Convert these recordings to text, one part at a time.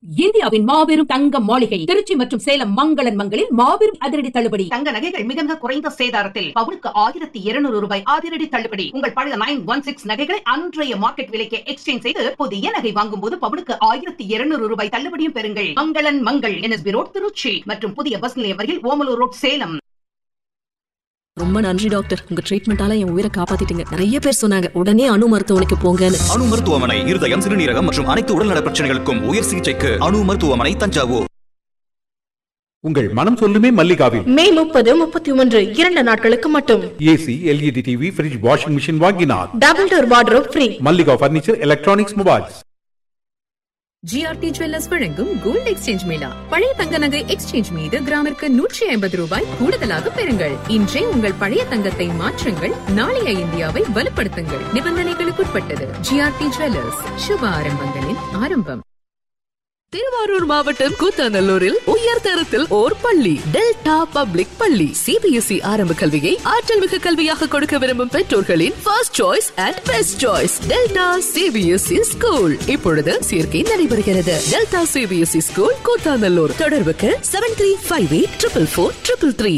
இந்தியாவின் மாபெரும் தங்க மாளிகை திருச்சி மற்றும் சேலம் மங்களன் மங்களில் மாபெரும் அதிரடி தள்ளுபடி தங்க நகைகள் மிக மிக குறைந்த சேதாரத்தில் பவுனுக்கு ஆயிரத்தி இருநூறு ரூபாய் அதிரடி தள்ளுபடி உங்கள் பழைய நைன் ஒன் சிக்ஸ் நகைகளை அன்றைய மார்க்கெட் விலைக்கு எக்ஸ்சேஞ்ச் செய்து புதிய நகை வாங்கும் போது பவுனுக்கு ஆயிரத்தி இருநூறு ரூபாய் தள்ளுபடியும் பெறுங்கள் மங்களன் மங்கள் என்எஸ்பி ரோட் திருச்சி மற்றும் புதிய பஸ் நிலையம் வரையில் ஓமலூர் ரோட் சேலம் ரொம்ப நன்றி டாக்டர் உங்க ட்ரீட்மெண்டால என் உயிரை காப்பாத்திட்டீங்க நிறைய பேர் சொன்னாங்க உடனே அணு மருத்துவமனைக்கு போங்கன்னு அணு மருத்துவமனை இருதயம் சிறுநீரகம் மற்றும் அனைத்து உடல்நல பிரச்சனைகளுக்கும் உயர் சிகிச்சைக்கு அணு மருத்துவமனை தஞ்சாவூர் உங்கள் மனம் சொல்லுமே மல்லிகாவில் மே முப்பது முப்பத்தி ஒன்று இரண்டு நாட்களுக்கு மட்டும் AC LED TV fridge washing machine வாங்கினார் double door wardrobe free Mallika furniture electronics mobiles GRT jewellers வழங்கும் கோல்ட் எக்ஸ்சேஞ்ச் மேளா பழைய தங்க நகை எக்ஸ்சேஞ்ச் மீது கிராமிற்கு நூற்றி ஐம்பது ரூபாய் கூடுதலாக பெறுங்கள் இன்றே உங்கள் பழைய தங்கத்தை மாற்றுங்கள் நாளைய இந்தியாவை வலுப்படுத்துங்கள் நிபந்தனைகளுக்குட்பட்டது ஜிஆர்டி ஜுவல்லர்ஸ் சுப ஆரம்பங்களின் ஆரம்பம் திருவாரூர் மாவட்டம் கூத்தாநல்லூரில் உயர் தரத்தில் ஓர் பள்ளி டெல்டா பப்ளிக் பள்ளி சிபிஎஸ்இ ஆரம்ப கல்வியை ஆற்றல் மிகு கல்வியாக கொடுக்க விரும்பும் பெற்றோர்களின் first choice and best choice Delta CBSE school இப்பொழுது சேர்க்கை நடைபெறுகிறது டெல்டா சிபிஎஸ்இ ஸ்கூல் கூத்தாநல்லூர் தொடர்புக்கு seven three five eight triple four triple three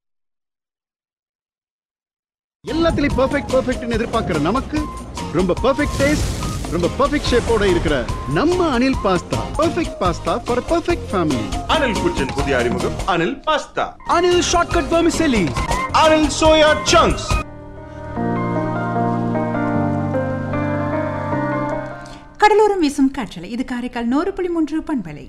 எல்லாத்துலயும் பெர்ஃபெக்ட் பெர்ஃபெக்ட்னு எதிர்பார்க்கிற நமக்கு ரொம்ப பெர்ஃபெக்ட் டேஸ்ட் ரொம்ப பெர்ஃபெக்ட் ஷேப்போட இருக்கிற நம்ம Anil pasta perfect pasta for perfect family Anil kitchen புதிய அறிமுகம் Anil pasta Anil shortcut vermicelli Anil soya chunks கடலோரம் வீசும் காற்றலை இது காரைக்கால் நூறு புள்ளி மூன்று பண்பலை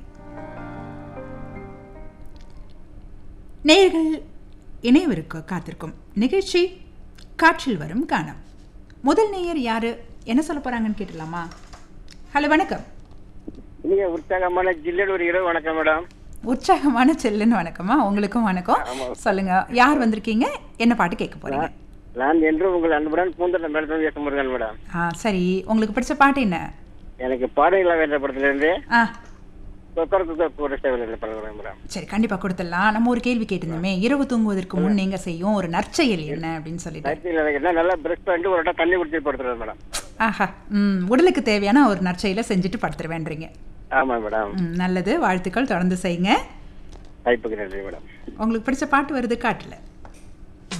நேயர்கள் இணையவருக்கு காத்திருக்கும் நிகழ்ச்சி காற்றில் வரும் காணம் முதல் நேயர் யாரு என்ன சொல்ல போறாங்கன்னு கேட்டலாமா ஹலோ வணக்கம் நீங்க உற்சாகமான ஜில்லூர் இரவு வணக்கம் மேடம் உற்சாகமான செல்லுன்னு வணக்கமா உங்களுக்கும் வணக்கம் சொல்லுங்க யார் வந்திருக்கீங்க என்ன பாட்டு கேட்க போறீங்க நான் என்று உங்கள் அன்புடன் பூந்தட்ட மேடம் பேச முருகன் மேடம் ஆ சரி உங்களுக்கு பிடிச்ச பாட்டு என்ன எனக்கு பாடங்களா வேண்ட படத்துல இருந்து ஆ கொக்கர குக்கர் கூட சேவல் பழகிறேன் மேடம் சரி கண்டிப்பா கொடுத்துடலாம் நம்ம ஒரு கேள்வி கேட்டிருந்தோமே இரவு தூங்குவதற்கு முன் நீங்க செய்யும் ஒரு நற்செயல் என்ன அப்படின்னு சொல்லிட்டு நைட்டில் எனக்கு என்ன நல்லா பிரஷ் பண்ணிட்டு ஒரு இடம் தண்ணி குடிச்சு படுத்துறேன் மேடம் ஆஹா ம் உடலுக்கு தேவையான ஒரு நற்செயலை செஞ்சுட்டு படுத்துருவேன்றீங்க ஆமா மேடம் ம் நல்லது வாழ்த்துக்கள் தொடர்ந்து செய்யுங்க வாய்ப்புக்கு நன்றி மேடம் உங்களுக்கு பிடிச்ச பாட்டு வருது காட்டுல